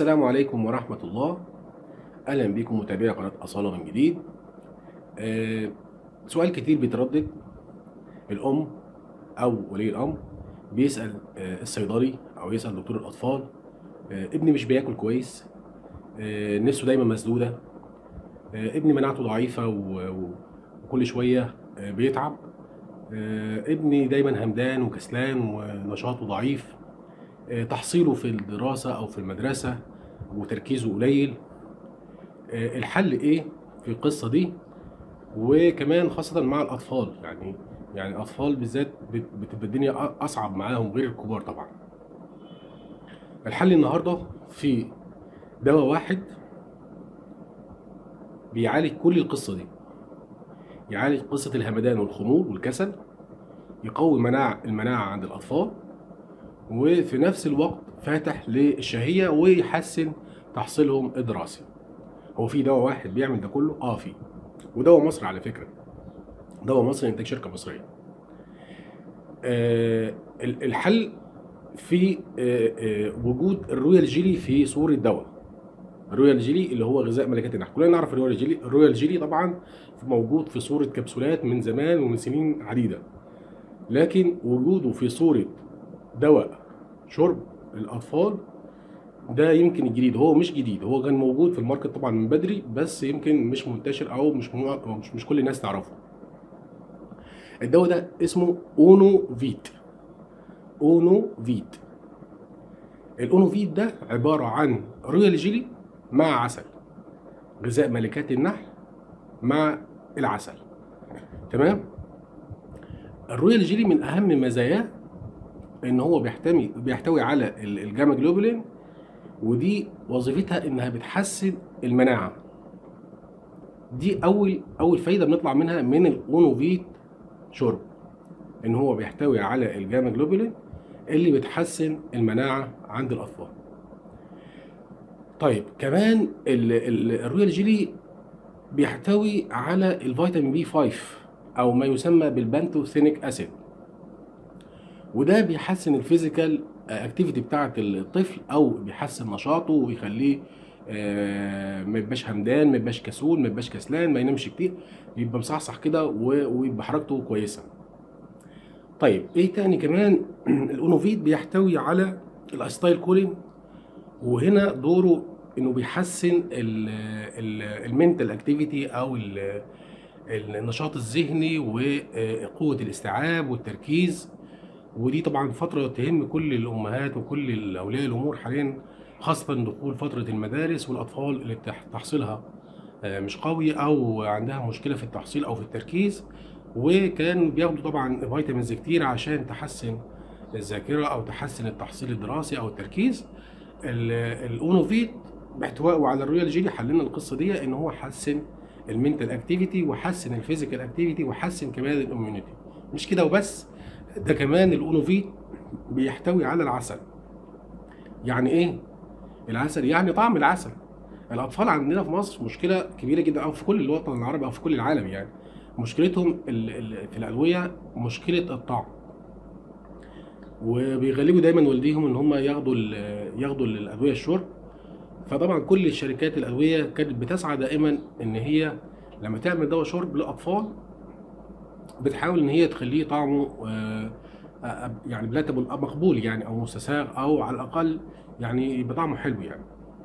السلام عليكم ورحمة الله أهلا بكم متابعي قناة أصالة من جديد آه، سؤال كتير بيتردد الأم أو ولي الأمر بيسأل آه، الصيدلي أو يسأل دكتور الأطفال آه، ابني مش بياكل كويس آه، نفسه دايما مسدودة آه، ابني مناعته ضعيفة و- و- وكل شوية آه، بيتعب آه، ابني دايما همدان وكسلان ونشاطه ضعيف آه، تحصيله في الدراسة أو في المدرسة وتركيزه قليل آه، الحل إيه في القصة دي وكمان خاصة مع الأطفال يعني يعني الأطفال بالذات بت- بتبقى الدنيا أ- أصعب معاهم غير الكبار طبعا الحل النهاردة في دواء واحد بيعالج كل القصة دي يعالج قصة الهمدان والخمول والكسل يقوي مناعة المناعة عند الأطفال وفي نفس الوقت فاتح للشهية ويحسن تحصيلهم الدراسي هو في دواء واحد بيعمل ده كله اه في ودواء مصري على فكرة دواء مصري انتاج شركة مصرية آه ال- الحل في آه آه وجود الرويال جيلي في صورة دواء الرويال جيلي اللي هو غذاء ملكات النحل كلنا نعرف الرويال جيلي الرويال جيلي طبعا موجود في صورة كبسولات من زمان ومن سنين عديدة لكن وجوده في صورة دواء شرب الأطفال ده يمكن الجديد هو مش جديد هو كان موجود في الماركت طبعا من بدري بس يمكن مش منتشر او مش مو... مش, مش كل الناس تعرفه الدواء ده اسمه اونو فيت اونو فيت الاونو فيت ده عباره عن رويال جيلي مع عسل غذاء ملكات النحل مع العسل تمام الرويال جيلي من اهم مزاياه ان هو بيحتوي بيحتوي على ال- الجاما جلوبولين ودي وظيفتها انها بتحسن المناعه دي اول اول فايده بنطلع منها من الاونوفيت شرب ان هو بيحتوي على الجاما جلوبولين اللي بتحسن المناعه عند الاطفال طيب كمان ال- ال- الرويال جيلي بيحتوي على الفيتامين بي 5 او ما يسمى بالبانتوثينيك اسيد وده بيحسن الفيزيكال اكتيفيتي بتاعه الطفل او بيحسن نشاطه ويخليه آه، ما يبقاش همدان ما يبقاش كسول ما يبقاش كسلان ما ينامش كتير يبقى مصحصح كده و- ويبقى حركته كويسه طيب ايه تاني كمان الاونوفيت بيحتوي على الاستايل كولين وهنا دوره انه بيحسن المنتال اكتيفيتي او ال- النشاط الذهني وقوه الاستيعاب والتركيز ودي طبعا فترة تهم كل الأمهات وكل أولياء الأمور حاليا خاصة دخول فترة المدارس والأطفال اللي تح- تحصيلها آه، مش قوي أو عندها مشكلة في التحصيل أو في التركيز وكان بياخدوا طبعا فيتامينز كتير عشان تحسن الذاكرة أو تحسن التحصيل الدراسي أو التركيز ال- الأونوفيت باحتوائه على الرويال جيلي حللنا القصة دي إن هو حسن المنتال اكتيفيتي وحسن الفيزيكال اكتيفيتي وحسن كمان الاميونيتي مش كده وبس ده كمان الاونوفيت بيحتوي على العسل يعني ايه العسل يعني طعم العسل الاطفال عندنا في مصر مشكله كبيره جدا او في كل الوطن العربي او في كل العالم يعني مشكلتهم ال- ال- في الادويه مشكله الطعم وبيغلبوا دايما والديهم ان هم ياخدوا ال- ياخدوا الادويه الشرب فطبعا كل الشركات الادويه كانت بتسعى دائما ان هي لما تعمل دواء شرب للاطفال بتحاول ان هي تخليه طعمه آه، آه، يعني بلاتبل مقبول يعني او مستساغ او على الاقل يعني يبقى طعمه حلو يعني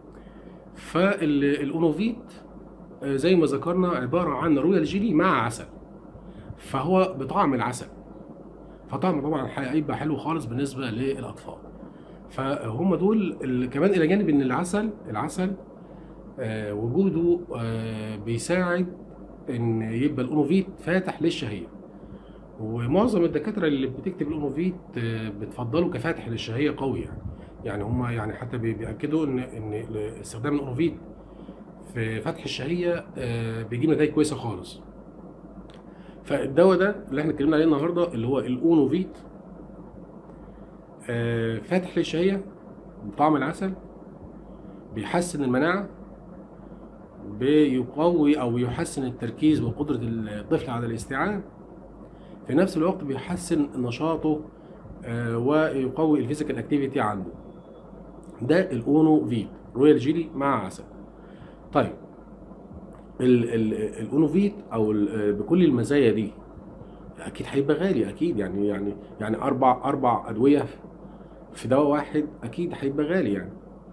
فالاونوفيت آه، زي ما ذكرنا عباره عن رويال جيلي مع عسل فهو بطعم العسل فطعمه طبعا هيبقى حلو خالص بالنسبه للاطفال فهم دول ال- كمان الى جانب ان العسل العسل آه، وجوده آه، بيساعد ان يبقى الاونوفيت فاتح للشهيه ومعظم الدكاتره اللي بتكتب الاونوفيت آه، بتفضله كفاتح للشهيه قوي يعني يعني هم يعني حتى بي- بياكدوا ان ان استخدام الاونوفيت في فتح الشهيه آه، بيجيب نتائج كويسه خالص فالدواء ده اللي احنا اتكلمنا عليه النهارده اللي هو الاونوفيت آه، فاتح للشهيه بطعم العسل بيحسن المناعه بيقوي او يحسن التركيز وقدره الطفل على الاستيعاب في نفس الوقت بيحسن نشاطه آه، ويقوي الفيزيكال اكتيفيتي عنده ده الاونو فيت رويال جيلي مع عسل طيب ال- ال- الاونوفيت او ال- بكل المزايا دي اكيد هيبقى غالي اكيد يعني يعني يعني اربع اربع ادويه في دواء واحد اكيد هيبقى غالي يعني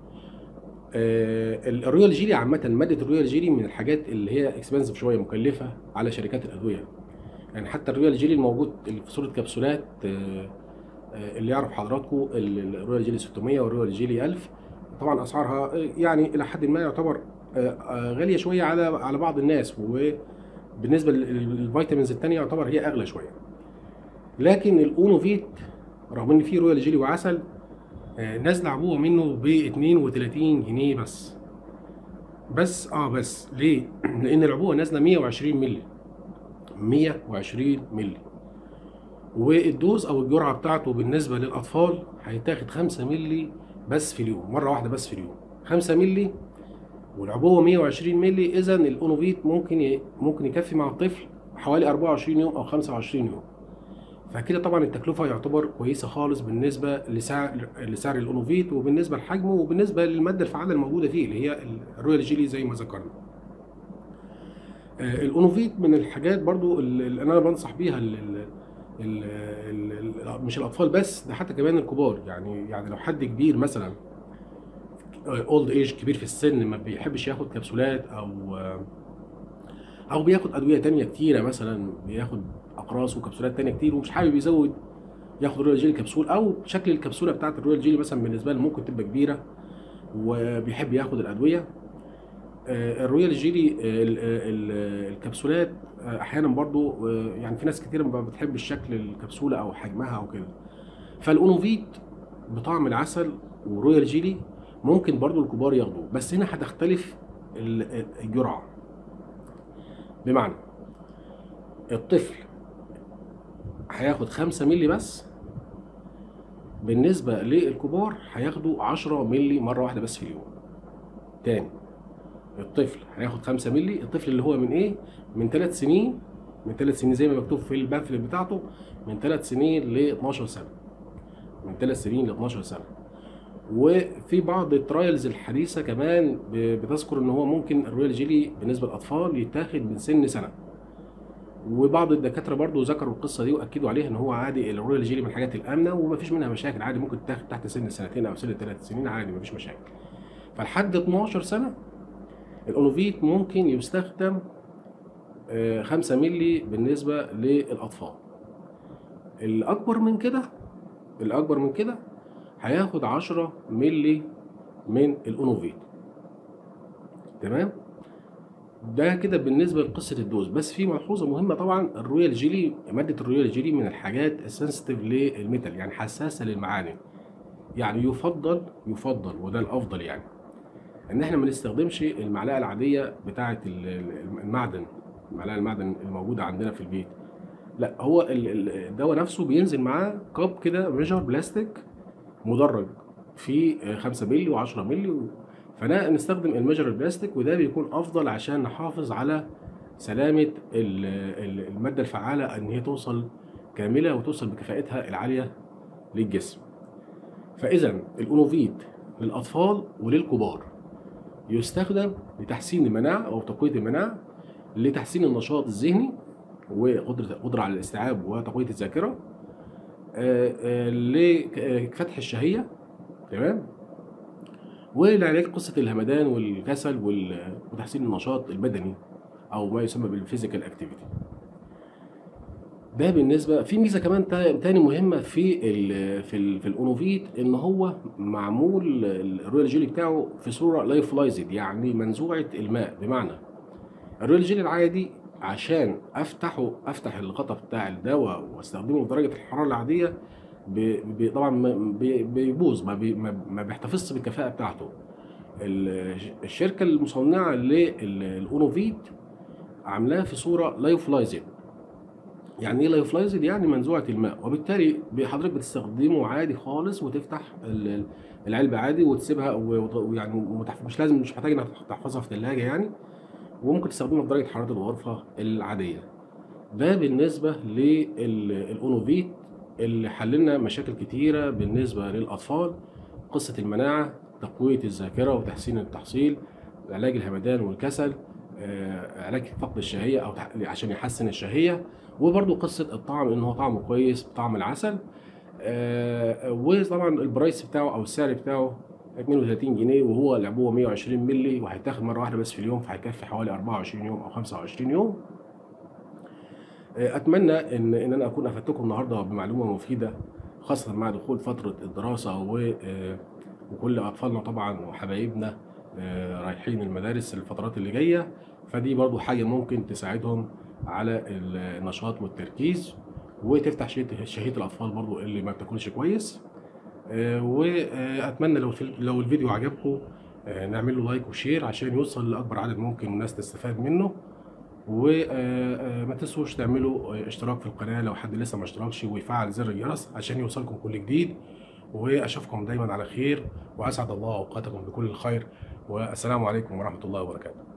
آه، ال- الرويال جيلي عامه ماده الرويال جيلي من الحاجات اللي هي اكسبنسيف شويه مكلفه على شركات الادويه يعني حتى الرويال جيلي الموجود اللي في صوره كبسولات آه، آه، اللي يعرف حضراتكم ال- الرويال جيلي 600 والرويال جيلي 1000 طبعا اسعارها آه، يعني الى حد ما يعتبر آه، آه، غاليه شويه على على بعض الناس وبالنسبه لل- للفيتامينز الثانيه يعتبر هي اغلى شويه لكن الاونوفيت رغم ان فيه رويال جيلي وعسل آه، نازله عبوه منه ب 32 جنيه بس بس اه بس ليه؟ لان العبوه نازله 120 مللي 120 مللي والدوز او الجرعه بتاعته بالنسبه للاطفال هيتاخد 5 مللي بس في اليوم مره واحده بس في اليوم 5 مللي والعبوه 120 مللي اذا الاونوفيت ممكن ي... ممكن يكفي مع الطفل حوالي 24 يوم او 25 يوم فكده طبعا التكلفه يعتبر كويسه خالص بالنسبه لسعر لسعر الاونوفيت وبالنسبه لحجمه وبالنسبه للماده الفعاله الموجوده فيه اللي هي الرويال جيلي زي ما ذكرنا آه، الاونوفيت من الحاجات برضو اللي انا بنصح بيها ال ال ال ال ال مش الاطفال بس ده حتى كمان الكبار يعني يعني لو حد كبير مثلا اولد ايج كبير في السن ما بيحبش ياخد كبسولات او آه، او بياخد ادويه تانية كتيره مثلا بياخد اقراص وكبسولات تانية كتير ومش حابب يزود ياخد رويال جيلي كبسول او شكل الكبسوله بتاعت الرويال جيلي مثلا بالنسبه له ممكن تبقى كبيره وبيحب ياخد الادويه آه، الرويال جيلي آه، ال- ال- الكبسولات آه، احيانا برضو آه، يعني في ناس كتير ما بتحبش شكل الكبسوله او حجمها او كده فالاونوفيت بطعم العسل ورويال جيلي ممكن برضو الكبار ياخدوه بس هنا هتختلف ال- الجرعه بمعنى الطفل هياخد 5 مللي بس بالنسبة للكبار هياخدوا 10 مللي مرة واحدة بس في اليوم تاني الطفل هياخد 5 مللي الطفل اللي هو من ايه من 3 سنين من 3 سنين زي ما مكتوب في البامفلت بتاعته من 3 سنين ل 12 سنة من 3 سنين ل 12 سنة وفي بعض الترايلز الحديثة كمان ب- بتذكر ان هو ممكن الرويال جيلي بالنسبة للأطفال يتاخد من سن سنة وبعض الدكاتره برضو ذكروا القصه دي واكدوا عليها ان هو عادي الرويال جيلي من الحاجات الامنه ومفيش منها مشاكل عادي ممكن تاخد تحت سن سنتين او سن ثلاث سنين عادي مفيش مشاكل فلحد 12 سنه الاونوفيت ممكن يستخدم 5 مللي بالنسبه للاطفال الاكبر من كده الاكبر من كده هياخد 10 مللي من الاونوفيت تمام ده كده بالنسبه لقصه الدوز بس في ملحوظه مهمه طبعا الرويال جيلي ماده الرويال جيلي من الحاجات السنسيتيف للميتال يعني حساسه للمعادن يعني يفضل يفضل وده الافضل يعني ان احنا ما نستخدمش المعلقه العاديه بتاعه ال- ال- المعدن المعلقه المعدن الموجوده عندنا في البيت لا هو ال- ال- الدواء نفسه بينزل معاه كاب كده ميجر بلاستيك مدرج فيه 5 مللي و10 مللي و... فده نستخدم الميجر البلاستيك وده بيكون افضل عشان نحافظ على سلامه ال- ال- الماده الفعاله ان هي توصل كامله وتوصل بكفاءتها العاليه للجسم فاذا الاونوفيت للاطفال وللكبار يستخدم لتحسين المناعه او تقويه المناعه لتحسين النشاط الذهني وقدره قدره على الاستيعاب وتقويه الذاكره آه، آه، لفتح الشهيه تمام ولعلاج قصه الهمدان والكسل وال- وتحسين النشاط البدني او ما يسمى بالفيزيكال اكتيفيتي ده بالنسبه في ميزه كمان تا- تاني مهمه في ال في ال في الاونوفيت ان هو معمول الرويال جيلي بتاعه في صوره لايفلايزد يعني منزوعه الماء بمعنى الرويال جيلي العادي عشان افتحه افتح الغطا بتاع الدواء واستخدمه بدرجه الحراره العاديه ب- ب- طبعا ما- بي- بيبوظ ما, بي ما ما بيحتفظش بالكفاءه بتاعته ال- الشركه المصنعه للاونوفيت عاملاه في صوره لايفلايزد يعني ايه لايفلايزد يعني منزوعه الماء وبالتالي حضرتك بتستخدمه عادي خالص وتفتح ال- العلبه عادي وتسيبها وت- ويعني ومتح- مش لازم مش محتاج انك تحفظها في ثلاجه يعني وممكن تستخدمها بدرجه حراره الغرفه العاديه ده بالنسبه للاونوفيت اللي حللنا مشاكل كتيره بالنسبه للاطفال قصه المناعه تقويه الذاكره وتحسين التحصيل علاج الهمدان والكسل آه، علاج فقد الشهيه او تح- عشان يحسن الشهيه وبرده قصه الطعم ان هو طعمه كويس بطعم العسل آه، وطبعا البرايس بتاعه او السعر بتاعه 32 جنيه وهو العبوه 120 مللي وهيتاخد مره واحده بس في اليوم فهيكفي حوالي 24 يوم او 25 يوم آه، اتمنى ان ان انا اكون افدتكم النهارده بمعلومه مفيده خاصه مع دخول فتره الدراسه و آه، وكل اطفالنا طبعا وحبايبنا آه، رايحين المدارس الفترات اللي جايه فدي برضو حاجه ممكن تساعدهم على النشاط والتركيز وتفتح شهيه شهية الاطفال برضو اللي ما بتاكلش كويس آه، واتمنى لو في لو الفيديو عجبكم آه، نعمل له لايك وشير عشان يوصل لاكبر عدد ممكن من الناس تستفاد منه وما تنسوش تعملوا آه، اشتراك في القناه لو حد لسه ما اشتركش ويفعل زر الجرس عشان يوصلكم كل جديد واشوفكم دايما على خير واسعد الله اوقاتكم بكل الخير والسلام عليكم ورحمه الله وبركاته